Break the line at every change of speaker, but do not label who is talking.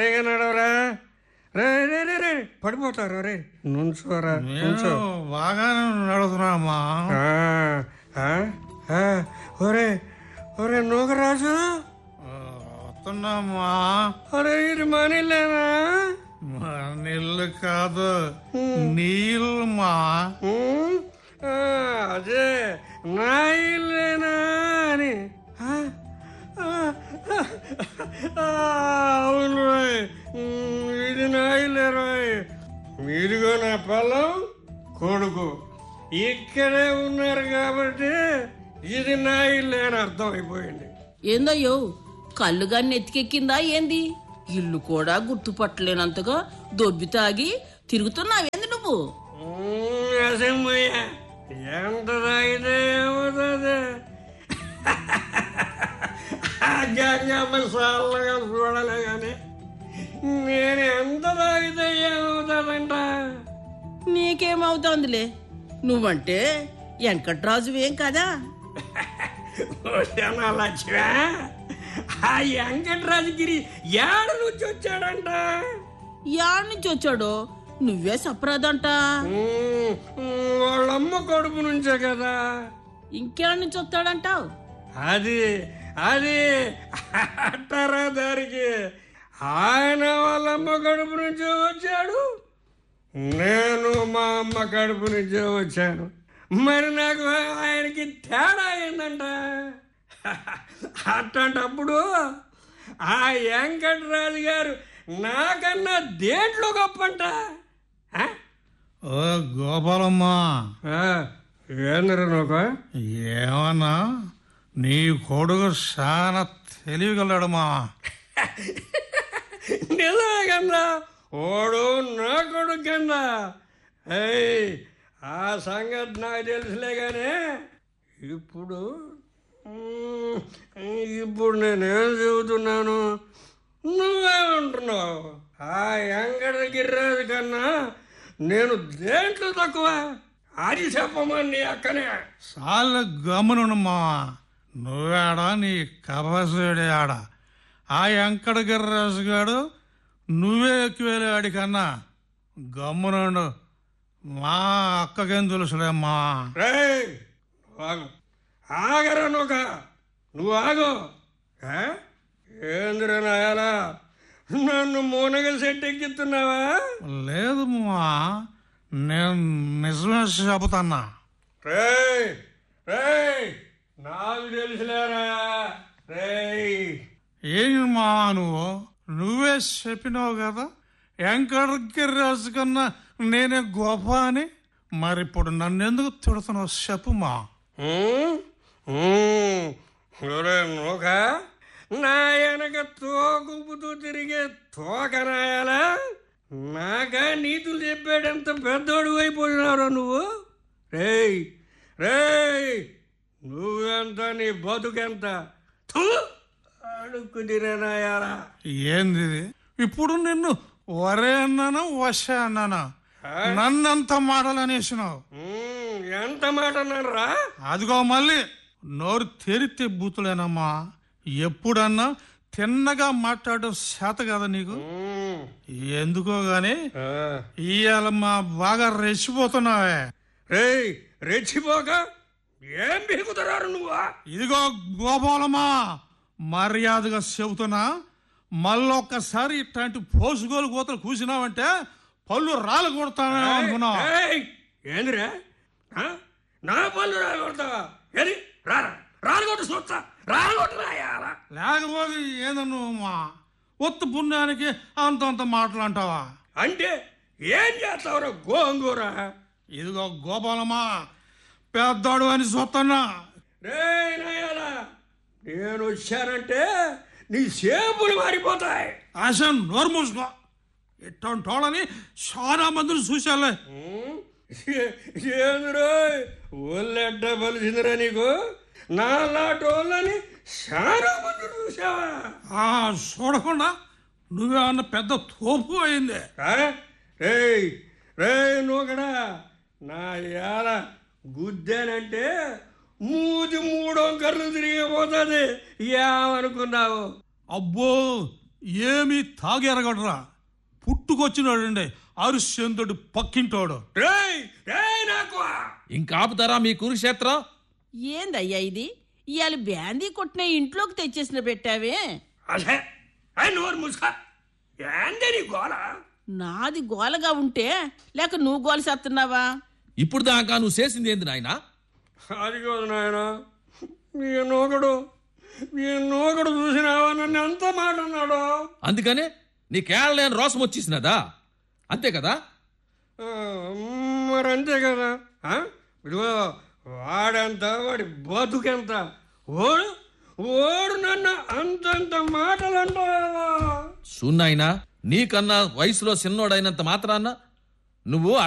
నడవరా రే రే రే రే పడిపోతారు రే నుంచోరా నుంచో
నేను బాగానే నడుతున్నామా
ఆ, ఆ, ఆ, ఒరే ఒరే నూకరాజు
వస్తున్నామా
ఒరే ఇది మనీలేనా
నీళ్ళు కాదు నీళ్ళమా
ఉమ్, ఆ, అదే నా ఇల్లేనా అని ఆ, ఆ, ఆ, అవును రోయ్ ఉమ్, ఇది నా ఇల్లే రోయ్ మీరుగో నా పొలం కొడుకు ఇక్కడే ఉన్నారు కాబట్టి ఇది నా ఇల్లే అని అర్థమైపోయింది
ఏందయ్యో కళ్ళుగా నెత్తికెక్కిందా ఏంది ఇల్లు కూడా గుర్తుపట్టలేనంతగా దొబ్బి తాగి తిరుగుతున్నావేంది నువ్వు
ఉమ్, అసమ్మయ్య ఎంత తాగితే ఏమవుతుంది గంగమ్మ సార్లుగా చూడలే కానీ నేను ఎంత తాగితే ఏమవుతుందంట
నీకేమవుతోందిలే నువ్వంటే వెంకట్రాజువేం కదా
ఓషనా లక్ష్మి ఆ వెంకటరాజగిరి ఏడ నుంచి వచ్చాడంట
యాడ్ నుంచి వచ్చాడో నువ్వే సప్రాదంట
ఉమ్, ఉమ్, వాళ్ళమ్మ కడుపు నుంచే కదా
ఇంకేడ నుంచి వస్తాడంటావు
అది అది అట్టారా దారికి ఆయన వాళ్ళ అమ్మ కడుపు నుంచే వచ్చాడు నేను మా అమ్మ కడుపు నుంచే వచ్చాను మరి నాకు ఆయనకి తేడా ఏందంట అట్లాంటప్పుడు ఆ వెంకటరాజు గారు నాకన్నా దేంట్లో గొప్పంట ఆ?
ఓ గోపాలమ్మా
ఆ, ఏందిరా నోక
ఏమన్నా నీ కొడుకు చాలా తెలియగలడమ్మా
నిజమే కన్నా ఓడు నా కొడుకు కన్నా ఏయ్ ఆ సంగతి నాకు తెలుసులే కానీ ఇప్పుడు మ్, ఇప్పుడు నేనేం చెబుతున్నాను నువ్వేమంటున్నావు ఆ వెంకట గిర్రాజు కన్నా నేను దేంట్లో తక్కువ అది చెప్పమని నీ అక్కనే
చాలా గమనుమ్మా నువ్వేడా నీ కబసుడే ఆడ ఆ వెంకట గిర్రాజు గాడు నువ్వే ఎక్కువేలే ఆడికన్నా గమ్మునుండు మా అక్కకేం తెలుసులేమ్మా
రేయ్ నువ్వు ఆగు ఆగరా నొక నువ్వు ఆగు ఆ? ఏందిరా నాయాలా నన్ను మూనగ సెట్ ఎక్కిస్తున్నావా
లేదు మా నేను నిజమే చెబుతున్నా
రేయ్ రేయ్ నాకు తెలుసులేరా రేయ్
ఏమి మా నువ్వు నువ్వే చెప్పినావు కదా వెంకటగిరిరాజు కన్నా నేనే గొప్ప అని మరి ఇప్పుడు నన్ను ఎందుకు తిడుతున్నావు చెప్పు మా
ఉమ్, ఉమ్, ఒరే నూక నా వెనక తోకుపుతూ తిరిగే తోక నాయాలా నాకా నీతులు చెప్పాడంత పెద్దోడు అయిపోయినారా నువ్వు రేయ్ రేయ్ నువ్వెంత నీ బతుకెంత థూ అడుక్కు తిరేనాయాలా
ఏంది ఇది? ఇప్పుడు నిన్ను వరే అన్నానా వశ అన్నానా నన్నంత మాటలు అనేసినావు
ఉమ్, ఎంత మాట అన్నారా
అదిగో మళ్ళీ నోరు తెరితే బూతులేనమ్మా ఎప్పుడన్నా తిన్నగా మాట్లాడడం చేత కదా నీకు
ఉమ్,
ఎందుకో గాని
ఆ.
ఇవాళ మా బాగా రెచ్చిపోతున్నావే
రేయ్ రెచ్చిపోక ఏం పీకుతున్నారు నువ్వా
ఇదిగో గోపాలమా మర్యాదగా చెబుతున్నా మళ్ళొక్కసారి ఇట్లాంటి పోసుకోలు కోతలు కూసినావంటే పళ్ళు రాలు కొడతానే అనుకున్నావు
ఏయ్, ఏందిరా ఆ? నా పళ్ళు రాలగొడతావా ఏది రారా రాలగొట్టు చూస్తా రాలగొట్టు రాయాలా
లేకపోతే ఏదన్నా ఒత్తు పుణ్యానికి అంతంత మాటలంటావా
అంటే ఏం చేస్తావురా గోంగూర
ఇదిగో గోపాలమా పెద్దాడు అని చూస్తున్నా
రే నాయాలా నేను వచ్చానంటే నీ సేపులు మారిపోతాయి
ఆశ నోరు మూసుకో ఇట్లాంటి వాళ్ళని చాలా మందిని చూశాలే
ఉమ్, ఏ- ఏందిరో ఒళ్ళెడ్డ బలిసిందిరా నీకు నా లాంటి వాళ్ళని చాలా మంది చూసావా
ఆ చూడకుండా నువ్వేమన్నా పెద్ద తోపు అయింది
ఆ? రేయ్ రేయ్ నూకడా నా యాల గుద్దానంటే మూతి మూడో కర్లు తిరిగిపోతుంది ఏమనుకున్నావు
అబ్బో ఏమీ తాగెరగడరా పుట్టుకొచ్చినాడండి అరుశ్చంద్రుడు పక్కింటోడు
రేయ్ రేయ్ నాకు
ఇంకా ఆపుతారా మీ కురుక్షేత్రం
ఏందయ్యా ఇది ఇవాళ బ్యాందీ కొట్టిన ఇంట్లోకి తెచ్చేసిన పెట్టావే
అసే అయ్ నోరు ముసుక ఏంది నీ గోల
నాది గోలగా ఉంటే లేక నువ్వు గోల చేస్తున్నావా
ఇప్పుడు దాకా నువ్వు చేసింది ఏంది నాయనా
అది కాదు నాయన మీ నోకడు మీ నోకడు చూసినావా నన్ను ఎంత మాట అన్నాడు
అందుకనే నీకేళ్ళలేని రోసం వచ్చేసినదా అంతే కదా
ఆ, మరి అంతే కదా ఆ? ఇదిగో వాడంత వాడి బతుకెంత ఓడు ఓడు నన్ను అంతంత మాటలు అంటావా
సున్నాయినా నీకన్నా వయసులో చిన్నోడైనంత మాత్రాన్న నువ్వు